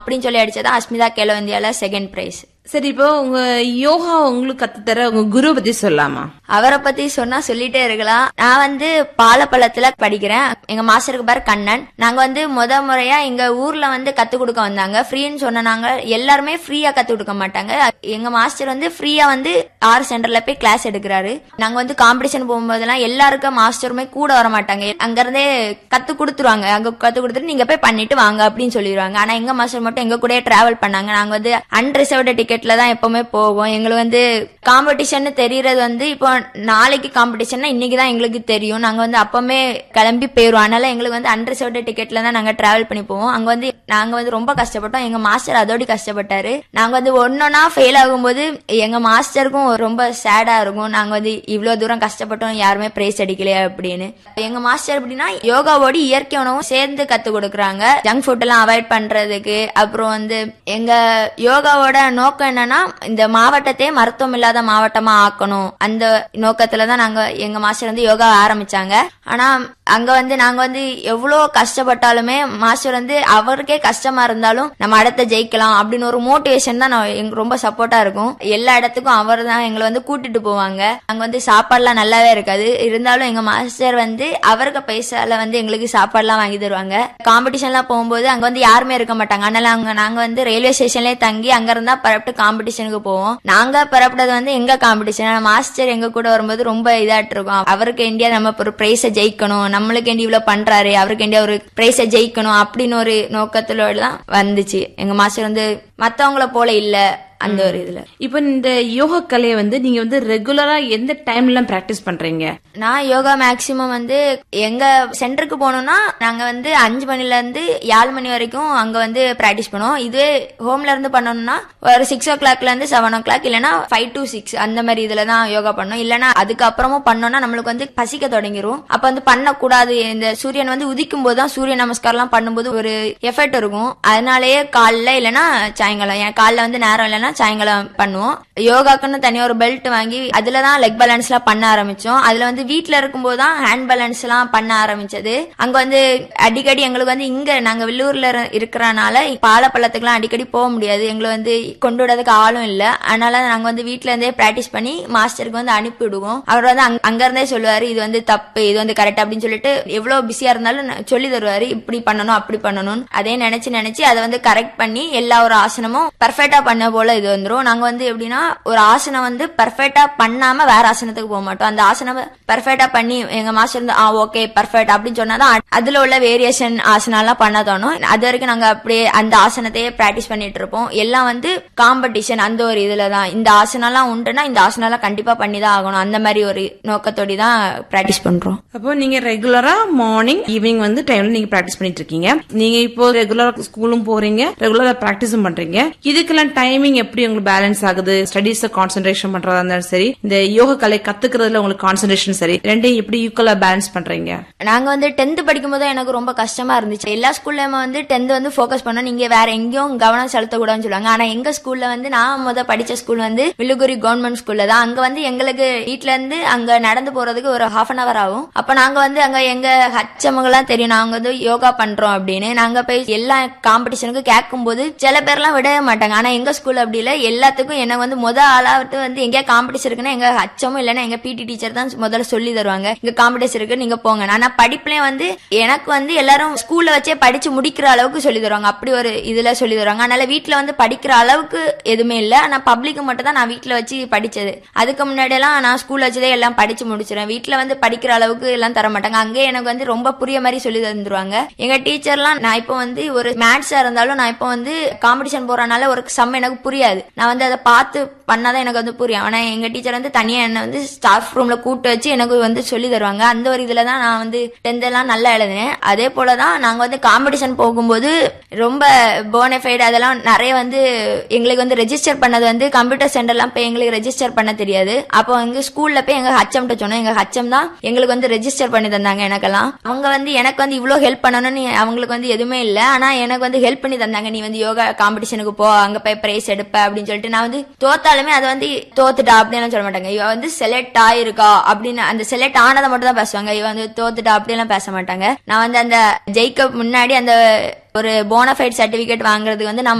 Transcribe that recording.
அப்படின்னு சொல்லி அடிச்சதா அஸ்மிதா கேலோ இந்தியால செகண்ட் பிரைஸ் சரி இப்போ உங்க யோகா உங்களுக்கு கத்துத்தர உங்க குரு பத்தி சொல்லலாமா அவரை பத்தி சொன்னா சொல்லிட்டே இருக்கலாம் நான் வந்து பாலப்பள்ளத்துல படிக்கிறேன் எங்க மாஸ்டருக்கு பேர் கண்ணன் நாங்க வந்து முத முறையா எங்க ஊர்ல வந்து கத்து கொடுக்க வந்தாங்க ஃப்ரீன்னு சொன்னாங்க எல்லாருமே ஃப்ரீயா கத்து கொடுக்க மாட்டாங்க எங்க மாஸ்டர் வந்து ஃப்ரீயா வந்து ஆர் சென்டர்ல போய் கிளாஸ் எடுக்கிறாரு நாங்க வந்து காம்படிஷன் போகும்போதெல்லாம் எல்லாருக்கும் மாஸ்டருமே கூட வர மாட்டாங்க அங்க இருந்தே கத்து கொடுத்துருவாங்க அங்க கத்து கொடுத்துட்டு நீங்க போய் பண்ணிட்டு வாங்க அப்படின்னு சொல்லிடுவாங்க ஆனா எங்க மாஸ்டர் மட்டும் எங்க கூடயே டிராவல் பண்ணாங்க நாங்க வந்து அன்ரிசர்வ்டு டிக்கெட்ல தான் எப்பவுமே போவோம் எங்களுக்கு வந்து காம்படிஷன் தெரியறது வந்து இப்போ நாளைக்கு காம்படிஷன்னா இன்னைக்கு தான் எங்களுக்கு தெரியும் நாங்க வந்து அப்பவுமே கிளம்பி போயிருவோம் அதனால எங்களுக்கு வந்து அன்ரிசர்வ்டு டிக்கெட்ல தான் நாங்க டிராவல் பண்ணி போவோம் அங்க வந்து நாங்க வந்து ரொம்ப கஷ்டப்பட்டோம் எங்க மாஸ்டர் அதோட கஷ்டப்பட்டாரு நாங்க வந்து ஒன்னொன்னா ஃபெயில் ஆகும்போது எங்க மாஸ்டருக்கும் ரொம்ப சேடா இருக்கும் நாங்க வந்து இவ்வளவு தூரம் கஷ்டப்பட்டோம் யாருமே பிரைஸ் அடிக்கலையா அப்படின்னு எங்க மாஸ்டர் எப்படின்னா யோகாவோட இயற்கை உணவும் சேர்ந்து கத்து கொடுக்குறாங்க ஜங்க் ஃபுட் எல்லாம் அவாய்ட் பண்றதுக்கு அப்புறம் வந்து எங்க யோகாவோட நோக்கம் என்னன்னா இந்த மாவட்டத்தையே மருத்துவம் இல்லாத மாவட்டமா ஆக்கணும் அந்த நோக்கத்துல தான் நாங்க எங்க மாஸ்டர் வந்து யோகா ஆரம்பிச்சாங்க ஆனா அங்க வந்து நாங்க வந்து எவ்வளவு கஷ்டப்பட்டாலுமே மாஸ்டர் வந்து அவருக்கே கஷ்டமா இருந்தாலும் நம்ம அடுத்த ஜெயிக்கலாம் அப்படின்னு ஒரு மோட்டிவேஷன் தான் நான் எங்க ரொம்ப சப்போர்ட்டா இருக்கும் எல்லா இடத்துக்கும் அவர் தான் எங்களை வந்து கூட்டிட்டு போவாங்க அங்க வந்து சாப்பாடுலாம் நல்லாவே இருக்காது இருந்தாலும் எங்க மாஸ்டர் வந்து அவருக்கு பைசால வந்து எங்களுக்கு சாப்பாடுலாம் வாங்கி தருவாங்க காம்படிஷன்லாம் போகும்போது அங்க வந்து யாருமே இருக்க மாட்டாங்க அதனால அங்க நாங்க வந்து ரயில்வே ஸ்டேஷன்லயே தங்கி அங்க இருந்தா பரப்பிட்டு காம்படிஷனுக்கு போவோம் நாங்க பரப்புறது வந்து எங்க காம்படிஷன் மாஸ்டர் எங்க கூட வரும்போது ரொம்ப இதாட்டு இருக்கும் அவருக்கு இந்தியா நம்ம ஒரு பிரைஸ ஜெயிக்கணும் நம்மளுக்கு இந்தியா இவ்வளவு பண்றாரு அவருக்கு இந்தியா ஒரு பிரைஸ ஜெயிக்கணும் அப்படின்னு ஒரு நோக்கத்துல தான் வந்துச்சு எங்க மாஸ்டர் வந்து மத்தவங்கள போல இல்ல அந்த ஒரு இதுல இப்போ இந்த யோகா கலையை வந்து நீங்க வந்து ரெகுலரா எந்த டைம்ல பிராக்டிஸ் பண்றீங்க நான் யோகா மேக்சிமம் வந்து எங்க சென்டருக்கு போனோம்னா நாங்க வந்து அஞ்சு மணில இருந்து ஏழு மணி வரைக்கும் அங்க வந்து பிராக்டிஸ் பண்ணுவோம் இதுவே ஹோம்ல இருந்து பண்ணணும்னா ஒரு சிக்ஸ் ஓ கிளாக்ல இருந்து செவன் ஓ கிளாக் இல்லைன்னா ஃபைவ் டு சிக்ஸ் அந்த மாதிரி இதுல தான் யோகா பண்ணணும் இல்லைன்னா அதுக்கப்புறமும் பண்ணோம்னா நம்மளுக்கு வந்து பசிக்க தொடங்கிரும் அப்ப வந்து பண்ணக்கூடாது இந்த சூரியன் வந்து உதிக்கும் போது தான் சூரிய நமஸ்காரம்லாம் பண்ணும்போது ஒரு எஃபெக்ட் இருக்கும் அதனாலயே காலைல இல்லைன்னா சாயங்காலம் என் காலைல வந்து நேரம் இல்லைன்னா சாயங்காலம் பண்ணுவோம் யோகாக்குன்னு தனியா ஒரு பெல்ட் வாங்கி அதுல தான் லெக் பேலன்ஸ் எல்லாம் பண்ண ஆரம்பிச்சோம் அதுல வந்து வீட்ல இருக்கும்போது தான் ஹேண்ட் பேலன்ஸ் எல்லாம் பண்ண ஆரம்பிச்சது அங்க வந்து அடிக்கடி எங்களுக்கு வந்து இங்க நாங்க வில்லூர்ல இரு- இருக்கறனால பாலப்பள்ளத்துக்குலாம் அடிக்கடி போக முடியாது எங்களை வந்து கொண்டு விடறதுக்கு ஆளும் இல்ல அதனால நாங்க வந்து வீட்ல இருந்தே பிராக்டிஸ் பண்ணி மாஸ்டருக்கு வந்து அனுப்பி விடுவோம் அவர் வந்து அங்க- அங்க இருந்தே சொல்லுவாரு இது வந்து தப்பு இது வந்து கரெக்ட் அப்படின்னு சொல்லிட்டு எவ்வளவு பிஸியா இருந்தாலும் ந- சொல்லி தருவாரு இப்படி பண்ணணும் அப்படி பண்ணணும் அதே நினைச்சு நினைச்சு அதை வந்து கரெக்ட் பண்ணி எல்லா ஒரு ஆசனமும் பர்ஃபெக்டா பண்ண போல இது வந்துரும் நாங்க வந்து எப்படின்னா ஒரு ஆசனம் வந்து பர்ஃபெக்டா பண்ணாம வேற ஆசனத்துக்கு போக மாட்டோம் அந்த ஆசனம் பர்ஃபெக்டா பண்ணி எங்க மாஸ்டர் வந்து ஆ ஓகே பர்ஃபெக்ட் அப்படின்னு சொன்னாதான் அ- அதுல உள்ள வேரியேஷன் ஆசனம் எல்லாம் பண்ண தோணும் அது வரைக்கும் நாங்க அப்படியே அந்த ஆசனத்தையே பிராக்டிஸ் பண்ணிட்டு இருப்போம் எல்லாம் வந்து காம்படிஷன் அந்த ஒரு இதுல தான் இந்த ஆசனம் எல்லாம் உண்டுன்னா இந்த ஆசனம் எல்லாம் கண்டிப்பா பண்ணி தான் ஆகணும் அந்த மாதிரி ஒரு நோக்கத்தோடி தான் பிராக்டிஸ் பண்றோம் அப்போ நீங்க ரெகுலரா மார்னிங் ஈவினிங் வந்து டைம்ல நீங்க பிராக்டிஸ் பண்ணிட்டு இருக்கீங்க நீங்க இப்போ ரெகுலரா ஸ்கூலும் போறீங்க ரெகுலரா பிராக்டிஸும் பண்றீங்க இதுக்கெல்லாம் டைமிங் எப்படி உங்களுக்கு பேலன்ஸ் ஆகுது ஸ்டடீஸ் கான்சென்ட்ரேஷன் பண்றதா இருந்தாலும் சரி இந்த யோக கலை கத்துக்கிறதுல உங்களுக்கு கான்சென்ட்ரேஷன் சரி ரெண்டையும் எப்படி ஈக்குவலா பேலன்ஸ் பண்றீங்க நாங்க வந்து டென்த் படிக்கும்போது எனக்கு ரொம்ப கஷ்டமா இருந்துச்சு எல்லா ஸ்கூல்லயுமே வந்து டென்த் வந்து ஃபோக்கஸ் பண்ணோம் நீங்க வேற எங்கேயும் கவனம் செலுத்தக்கூடாதுன்னு சொல்லுவாங்க ஆனா எங்க ஸ்கூல்ல வந்து நான் முத படிச்ச ஸ்கூல் வந்து வில்லுகுரி கவர்மெண்ட் ஸ்கூல்ல தான் அங்க வந்து எங்களுக்கு வீட்ல இருந்து அங்க நடந்து போறதுக்கு ஒரு ஹாஃப் அன் அவர் ஆகும் அப்ப நாங்க வந்து அங்க எங்க ஹச்சமங்கெல்லாம் தெரியும் நாங்க வந்து யோகா பண்றோம் அப்படின்னு நாங்க போய் எல்லா காம்படிஷனுக்கும் கேட்கும் போது சில பேர்லாம் விடவே மாட்டாங்க ஆனா எங்க ஸ்கூல் அப்படி இல்ல எல்லாத்துக்கும் என்ன வந்து முத ஆளாவது வந்து எங்க காம்படிஷன் இருக்குன்னா எங்க ஹச்சமும் இல்லைன்னா எங்க பிடி டீச்சர் தான் முதல்ல சொல்லி தருவாங்க இங்க காம்படிஷன் இருக்கு நீங்க போங்க ஆனா படிப்புலயும் வந்து எனக்கு வந்து எல்லாரும் ஸ்கூல்ல வச்சே படிச்சு முடிக்கிற அளவுக்கு சொல்லி தருவாங்க அப்படி ஒரு இதுல சொல்லி தருவாங்க அதனால வீட்ல வந்து படிக்கிற அளவுக்கு எதுவுமே இல்ல ஆனா பப்ளிக் மட்டும் தான் நான் வீட்ல வச்சு படிச்சது அதுக்கு முன்னாடி எல்லாம் நான் ஸ்கூல்ல வச்சதே எல்லாம் படிச்சு முடிச்சிருவேன் வீட்ல வந்து படிக்கிற அளவுக்கு எல்லாம் தர மாட்டாங்க அங்கே எனக்கு வந்து ரொம்ப புரிய மாதிரி சொல்லி தந்துருவாங்க எங்க டீச்சர்லாம் நான் இப்போ வந்து ஒரு மேத்ஸா இருந்தாலும் நான் இப்போ வந்து காம்படிஷன் போறனால ஒரு சம் எனக்கு புரியாது நான் வந்து அதை பார்த்து பண்ணாதான் எனக்கு வந்து புரியும் ஆனா எங்க டீச்சர் வந்து தனியா என்ன வந்து ஸ்டாஃப் ரூம்ல கூட்டு வச்சு எனக்கு வந்து சொல்லி தருவாங்க அந்த ஒரு இதுல தான் நான் வந்து டென்த் எல்லாம் நல்லா எழுதினேன் அதே போலதான் நாங்க வந்து காம்படிஷன் போகும்போது ரொம்ப போனஃபைடு அதெல்லாம் நிறைய வந்து எங்களுக்கு வந்து ரெஜிஸ்டர் பண்ணது வந்து கம்ப்யூட்டர் சென்டர்லாம் போய் எங்களுக்கு ரெஜிஸ்டர் பண்ண தெரியாது அப்போ எங்க ஸ்கூல்ல போய் எங்க ஹச்சம்கிட்ட சொன்னோம் எங்க ஹச்சம் தான் எங்களுக்கு வந்து ரெஜிஸ்டர் பண்ணி தந்தாங்க எனக்கெல்லாம் அவங்க வந்து எனக்கு வந்து இவ்வளோ ஹெல்ப் பண்ணணும்னு அவங்களுக்கு வந்து எதுவுமே இல்லை ஆனா எனக்கு வந்து ஹெல்ப் பண்ணி தந்தாங்க நீ வந்து யோகா காம்படிஷனுக்கு போ அங்க போய் பிரைஸ் எடுப்ப இப்ப அப்படின்னு சொல்லிட்டு நான் வந்து தோத்தாலுமே அதை வந்து தோத்துட்டா அப்படின்லாம் சொல்ல மாட்டாங்க இவ வந்து செலக்ட் ஆயிருக்கா அப்படின்னு அந்த செலக்ட் ஆனதை மட்டும் தான் பேசுவாங்க இவ வந்து தோத்துட்டா அப்படிலாம் பேச மாட்டாங்க நான் வந்து அந்த ஜெயிக்க முன்னாடி அந்த ஒரு போனஃபைட் சர்டிபிகேட் வாங்குறதுக்கு வந்து நான்